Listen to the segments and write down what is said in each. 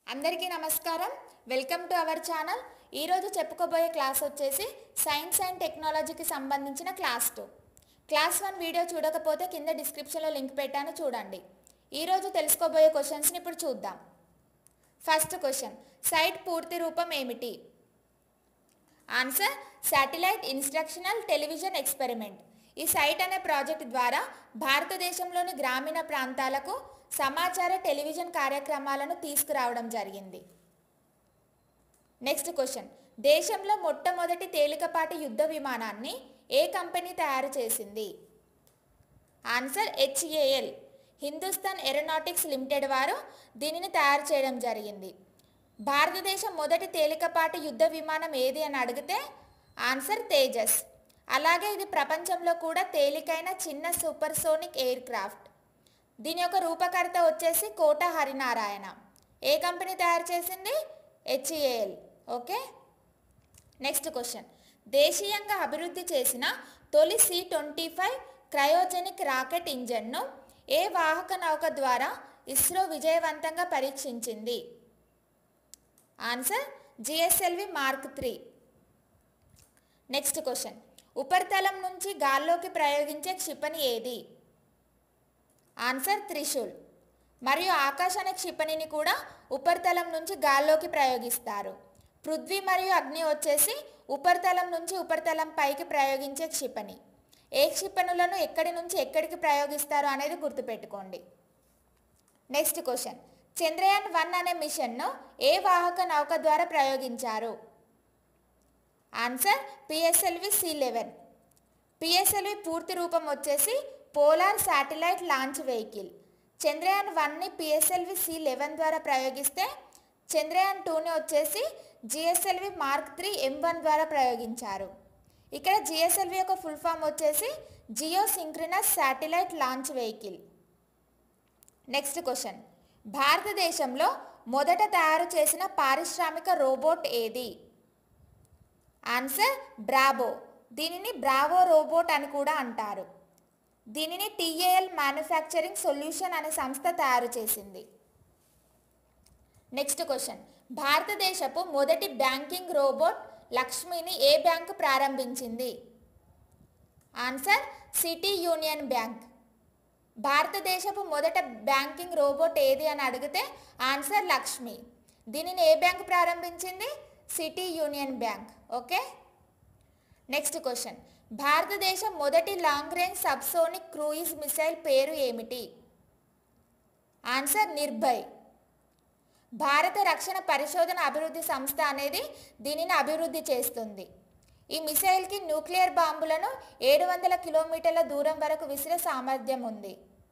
అందరికీ నమస్కారం welcome to our channel ఈరోజు చెప్పుకోబోయే క్లాస్ వచ్చేసి సైన్స్ అండ్ టెక్నాలజీకి సంబంధించిన class two class one video చూడకపోతే కింద డిస్క్రిప్షన్లో లింక్ పెట్టాను చూడండి ఈరోజు తెలుసుకోబోయే క్వశ్చన్స్ని ఇప్పుడు చూద్దాం ఫస్ట్ క్వశ్చన్ సైట్ పూర్తి రూపం ఏమిటి answer satellite instructional television experiment ఈ సైట్ అనే ప్రాజెక్ట్ ద్వారా భారతదేశంలోని గ్రామీణ ప్రాంతాలకు సమాచార టెలివిజన్ కార్యక్రమాలను తీసుకురావడం జరిగింది నెక్స్ట్ క్వశ్చన్ దేశంలో మొట్టమొదటి తేలికపాటి యుద్ధ విమానాన్ని ఏ కంపెనీ తయారు చేసింది answer HAL Hindustan aeronautics limited వారు దీనిని తయారు చేయడం జరిగింది భారతదేశం మొదటి తేలికపాటి యుద్ధ విమానం ఏది అని అడిగితే ఆన్సర్ తేజస్ అలాగే ఇది ప్రపంచంలో కూడా తేలికైన చిన్న సూపర్సోనిక్ ఎయిర్ క్రాఫ్ట్ దీని యొక్క రూపకర్త వచ్చేసి కోట హరినారాయణ ఏ కంపెనీ తయారు చేసింది హెచ్ఏఎల్ ఓకే నెక్స్ట్ క్వశ్చన్ దేశీయంగా అభివృద్ధి చేసిన తొలి C twenty five cryogenic rocket ఇంజన్ను ఏ వాహక నౌక ద్వారా ఇస్రో విజయవంతంగా పరీక్షించింది answer GSLV mark three next question ఉపరితలం నుంచి గాల్లోకి ప్రయోగించే క్షిపణి ఏది ఆన్సర్ త్రిశూల్ మరియు ఆకాశ అనే క్షిపణిని కూడా ఉపరితలం నుంచి గాల్లోకి ప్రయోగిస్తారు పృథ్వీ మరియు అగ్ని వచ్చేసి ఉపరితలం నుంచి ఉపరితలం పైకి ప్రయోగించే క్షిపణి ఏ క్షిపణులను ఎక్కడి నుంచి ఎక్కడికి ప్రయోగిస్తారు అనేది గుర్తుపెట్టుకోండి నెక్స్ట్ క్వశ్చన్ చంద్రయాన్ వన్ అనే మిషన్ను ఏ వాహక నౌక ద్వారా ప్రయోగించారు answer PSLV C eleven PSLV పూర్తి రూపం వచ్చేసి polar satellite launch vehicle Chandrayaan వన్ని పిఎస్ఎల్వి సి లెవెన్ ద్వారా ప్రయోగిస్తే చంద్రయాన్ టూని వచ్చేసి GSLV mark three M one ద్వారా ప్రయోగించారు ఇక్కడ జిఎస్ఎల్వి యొక్క ఫుల్ ఫామ్ వచ్చేసి geosynchronous satellite launch vehicle next question భారతదేశంలో మొదట తయారు చేసిన పారిశ్రామిక రోబోట్ ఏది ఆన్సర్ బ్రాబో దీనిని బ్రావో రోబోట్ అని కూడా అంటారు దీనిని టీఏఎల్ మ్యానుఫ్యాక్చరింగ్ సొల్యూషన్ అనే సంస్థ తయారు చేసింది నెక్స్ట్ క్వశ్చన్ భారతదేశపు మొదటి బ్యాంకింగ్ రోబోట్ లక్ష్మిని ఏ బ్యాంకు ప్రారంభించింది ఆన్సర్ సిటీ యూనియన్ బ్యాంక్ భారతదేశపు మొదట బ్యాంకింగ్ రోబోట్ ఏది అని అడిగితే ఆన్సర్ లక్ష్మి దీనిని ఏ బ్యాంకు ప్రారంభించింది city union bank okay next question భారతదేశం మొదటి long range subsonic cruise missile పేరు ఏమిటి ఆన్సర్ నిర్భయ్ భారత రక్షణ పరిశోధన అభివృద్ధి సంస్థ అనేది దీనిని అభివృద్ధి చేస్తుంది ఈ మిసైల్కి న్యూక్లియర్ బాంబులను ఏడు వందల కిలోమీటర్ల దూరం వరకు విసిరే సామర్థ్యం ఉంది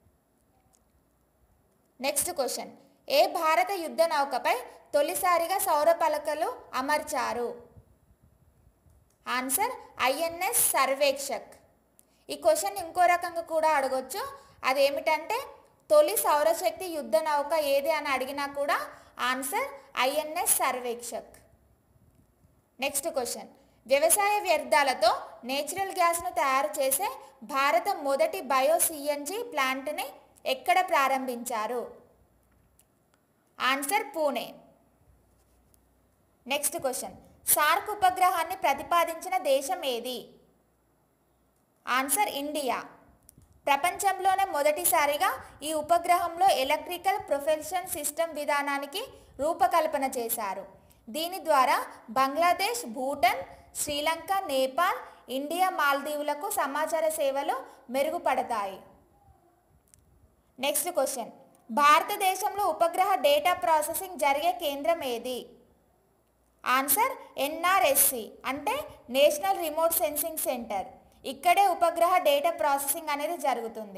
నెక్స్ట్ క్వశ్చన్ ఏ భారత యుద్ధ నౌకపై తొలిసారిగా సౌర పలకలు అమర్చారు ఆన్సర్ ఐఎన్ఎస్ సర్వేక్షక్ ఈ క్వశ్చన్ ఇంకో రకంగా కూడా అడగొచ్చు అదేమిటంటే తొలి సౌరశక్తి యుద్ధ నౌక ఏది అని అడిగినా కూడా answer INS Sarvekshak next question వ్యవసాయ వ్యర్థాలతో నేచురల్ గ్యాస్ను తయారు చేసే భారత మొదటి బయో సిఎన్జి ప్లాంట్ని ఎక్కడ ప్రారంభించారు answer Pune next question SAARC ఉపగ్రహాన్ని ప్రతిపాదించిన దేశం ఏది ఆన్సర్ ఇండియా ప్రపంచంలోనే మొదటిసారిగా ఈ ఉపగ్రహంలో ఎలక్ట్రికల్ ప్రొఫెషన్ సిస్టమ్ విధానానికి రూపకల్పన చేశారు దీని ద్వారా బంగ్లాదేశ్ భూటన్ శ్రీలంక నేపాల్ ఇండియా మాల్దీవులకు సమాచార సేవలు మెరుగుపడతాయి నెక్స్ట్ క్వశ్చన్ భారతదేశంలో ఉపగ్రహ డేటా ప్రాసెసింగ్ జరిగే కేంద్రం ఏది ఆన్సర్ ఎన్ఆర్ఎస్సి అంటే నేషనల్ రిమోట్ సెన్సింగ్ సెంటర్ ఇక్కడే ఉపగ్రహ డేటా ప్రాసెసింగ్ అనేది జరుగుతుంది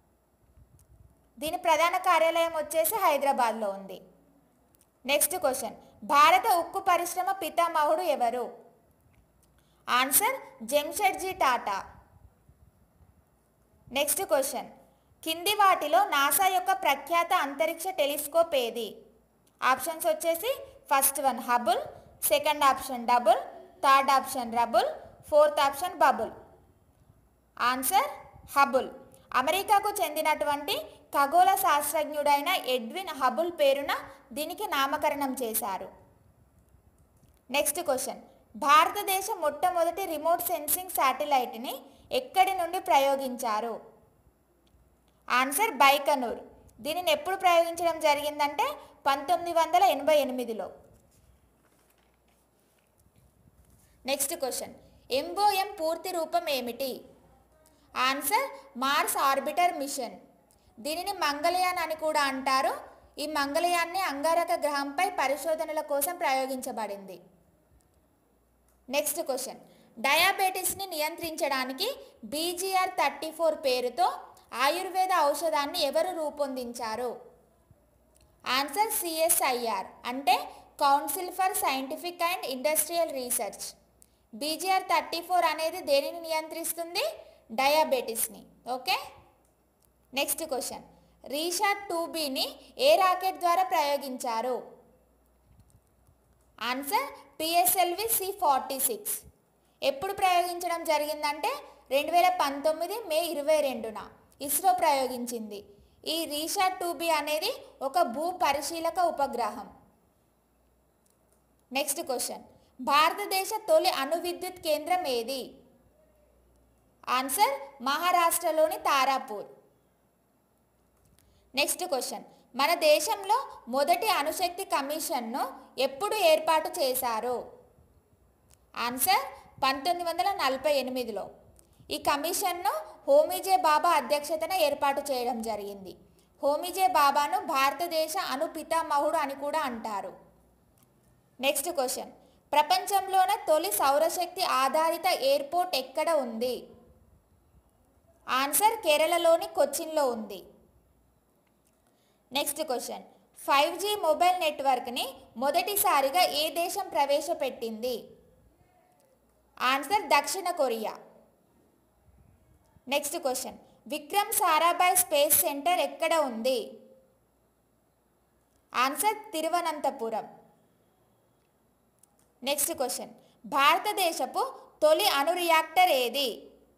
దీని ప్రధాన కార్యాలయం వచ్చేసి హైదరాబాద్లో ఉంది నెక్స్ట్ క్వశ్చన్ భారత ఉక్కు పరిశ్రమ పితామహుడు ఎవరు answer Jamshedji Tata next question కింది వాటిలో నాసా యొక్క ప్రఖ్యాత అంతరిక్ష టెలిస్కోప్ ఏది ఆప్షన్స్ వచ్చేసి first one Hubble second option double third option rubble fourth option bubble answer Hubble అమెరికాకు చెందినటువంటి ఖగోళ శాస్త్రజ్ఞుడైన ఎడ్విన్ హబుల్ పేరున దీనికి నామకరణం చేశారు నెక్స్ట్ క్వశ్చన్ భారతదేశ మొట్టమొదటి రిమోట్ సెన్సింగ్ శాటిలైట్ని ఎక్కడి నుండి ప్రయోగించారు ఆన్సర్ బైకనూర్ దీనిని ఎప్పుడు ప్రయోగించడం జరిగిందంటే పంతొమ్మిది వందల ఎనభై ఎనిమిదిలో నెక్స్ట్ క్వశ్చన్ ఎంఓఎం పూర్తి రూపం ఏమిటి ఆన్సర్ మార్స్ ఆర్బిటర్ మిషన్ దీనిని మంగళయాన్ అని కూడా అంటారు ఈ మంగళయాన్ని అంగారక గ్రహంపై పరిశోధనల కోసం ప్రయోగించబడింది నెక్స్ట్ క్వశ్చన్ డయాబెటీస్ని నియంత్రించడానికి బీజీఆర్ థర్టీ ఫోర్ పేరుతో ఆయుర్వేద ఔషధాన్ని ఎవరు రూపొందించారు ఆన్సర్ సిఎస్ఐఆర్ అంటే council for scientific and industrial research BGR thirty four అనేది దేనిని నియంత్రిస్తుంది డయాబెటీస్ని okay next question RISAT two బీని ఏ రాకెట్ ద్వారా ప్రయోగించారు answer PSLV C forty six ఎప్పుడు ప్రయోగించడం జరిగిందంటే రెండు వేల పంతొమ్మిది మే ఇరవై రెండున ఇస్రో ప్రయోగించింది ఈ రీషాట్ టూ బి అనేది ఒక భూ పరిశీలక ఉపగ్రహం నెక్స్ట్ క్వశ్చన్ భారతదేశ తొలి అణు విద్యుత్ కేంద్రం ఏది ఆన్సర్ మహారాష్ట్రలోని తారాపూర్ నెక్స్ట్ క్వశ్చన్ మన దేశంలో మొదటి అణుశక్తి కమిషన్ను ఎప్పుడు ఏర్పాటు చేశారు ఆన్సర్ పంతొమ్మిది వందల నలభై ఎనిమిదిలో ఈ కమిషన్ను హోమీజే బాబా అధ్యక్షతన ఏర్పాటు చేయడం జరిగింది హోమీజే బాబాను భారతదేశ అణు పితామహుడు అని కూడా అంటారు నెక్స్ట్ క్వశ్చన్ ప్రపంచంలోనే తొలి సౌరశక్తి ఆధారిత ఎయిర్పోర్ట్ ఎక్కడ ఉంది ఆన్సర్ కేరళలోని కొచ్చిన్లో ఉంది next question five G mobile నెట్వర్క్ని మొదటిసారిగా ఏ దేశం ప్రవేశపెట్టింది ఆన్సర్ దక్షిణ Korea next question Vikram Sarabhai space centre ఎక్కడ ఉంది ఆన్సర్ తిరువనంతపురం నెక్స్ట్ క్వశ్చన్ భారతదేశపు తొలి అణు రియాక్టర్ ఏది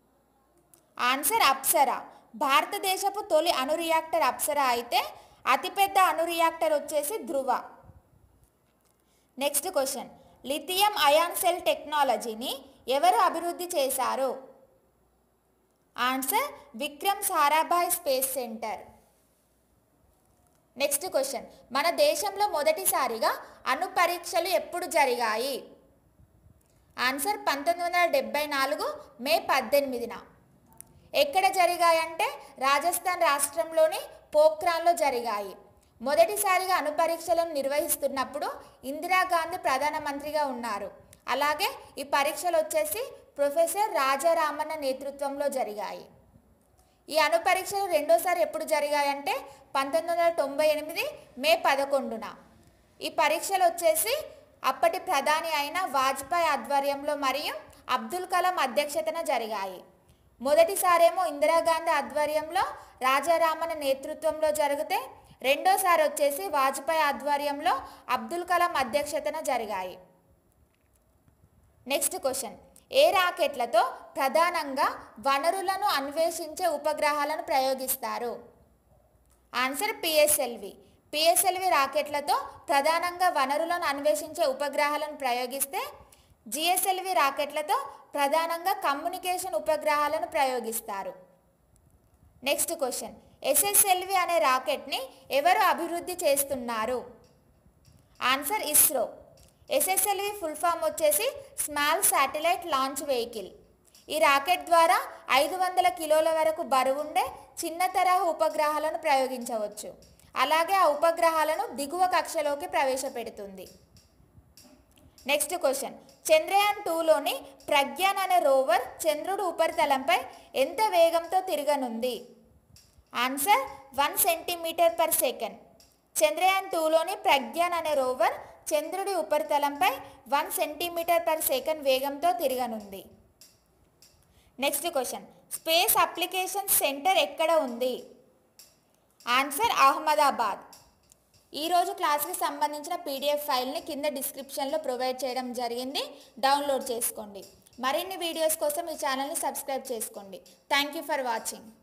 ఆన్సర్ అప్సరా భారతదేశపు తొలి అణు రియాక్టర్ అప్సరా అయితే అతిపెద్ద అణు రియాక్టర్ వచ్చేసి Dhruva next question lithium ion cell టెక్నాలజీని ఎవరు అభివృద్ధి చేశారు answer Vikram Sarabhai space centre next question మన దేశంలో మొదటిసారిగా అణు పరీక్షలు ఎప్పుడు జరిగాయి ఆన్సర్ పంతొమ్మిది వందల డెబ్బై నాలుగు మే పద్దెనిమిదిన ఎక్కడ జరిగాయంటే రాజస్థాన్ రాష్ట్రంలోని పోఖ్రాన్లో జరిగాయి మొదటిసారిగా అణు పరీక్షలను నిర్వహిస్తున్నప్పుడు ఇందిరాగాంధీ ప్రధానమంత్రిగా ఉన్నారు అలాగే ఈ పరీక్షలు వచ్చేసి ప్రొఫెసర్ రాజారామన్న నేతృత్వంలో జరిగాయి ఈ అణు పరీక్షలు రెండోసారి ఎప్పుడు జరిగాయంటే పంతొమ్మిది వందల తొంభై ఎనిమిది మే పదకొండున ఈ పరీక్షలు వచ్చేసి అప్పటి ప్రధాని అయిన వాజ్పేయి ఆధ్వర్యంలో మరియు అబ్దుల్ కలాం అధ్యక్షతన జరిగాయి మొదటిసారేమో ఇందిరాగాంధీ ఆధ్వర్యంలో రాజారామన్ నేతృత్వంలో జరిగితే రెండోసారి వచ్చేసి వాజ్పేయి ఆధ్వర్యంలో అబ్దుల్ కలాం అధ్యక్షతన జరిగాయి నెక్స్ట్ క్వశ్చన్ ఏ రాకెట్లతో ప్రధానంగా వనరులను అన్వేషించే ఉపగ్రహాలను ప్రయోగిస్తారు ఆన్సర్ పిఎస్ఎల్వి పిఎస్ఎల్వి రాకెట్లతో ప్రధానంగా వనరులను అన్వేషించే ఉపగ్రహాలను ప్రయోగిస్తే జిఎస్ఎల్వి రాకెట్లతో ప్రధానంగా కమ్యూనికేషన్ ఉపగ్రహాలను ప్రయోగిస్తారు నెక్స్ట్ క్వశ్చన్ ఎస్ఎస్ఎల్వి అనే రాకెట్ని ఎవరు అభివృద్ధి చేస్తున్నారు answer ISRO SSLV full form వచ్చేసి స్మాల్ శాటిలైట్ లాంచ్ వెహికల్ ఈ రాకెట్ ద్వారా ఐదు వందల కిలోల వరకు బరువుండే చిన్న తరహా ఉపగ్రహాలను ప్రయోగించవచ్చు అలాగే ఆ ఉపగ్రహాలను దిగువ కక్షలోకి ప్రవేశపెడుతుంది నెక్స్ట్ క్వశ్చన్ చంద్రయాన్ టూలోని ప్రజ్ఞాన్ అనే రోవర్ చంద్రుడు ఉపరితలంపై ఎంత వేగంతో తిరగనుంది answer one centimetre per second Chandrayaan టూలోని ప్రజ్ఞాన్ అనే రోవర్ చంద్రుడి ఉపరితలంపై వన్ సెంటీమీటర్ పర్ సెకండ్ వేగంతో తిరగనుంది next question space application centre ఎక్కడ ఉంది ఆన్సర్ అహ్మదాబాద్ ఈరోజు క్లాస్కి సంబంధించిన పీడిఎఫ్ ఫైల్ని కింద డిస్క్రిప్షన్లో ప్రొవైడ్ చేయడం జరిగింది డౌన్లోడ్ చేసుకోండి మరిన్ని వీడియోస్ కోసం ఈ ఛానల్ని సబ్స్క్రైబ్ చేసుకోండి థ్యాంక్ యూ ఫర్ వాచింగ్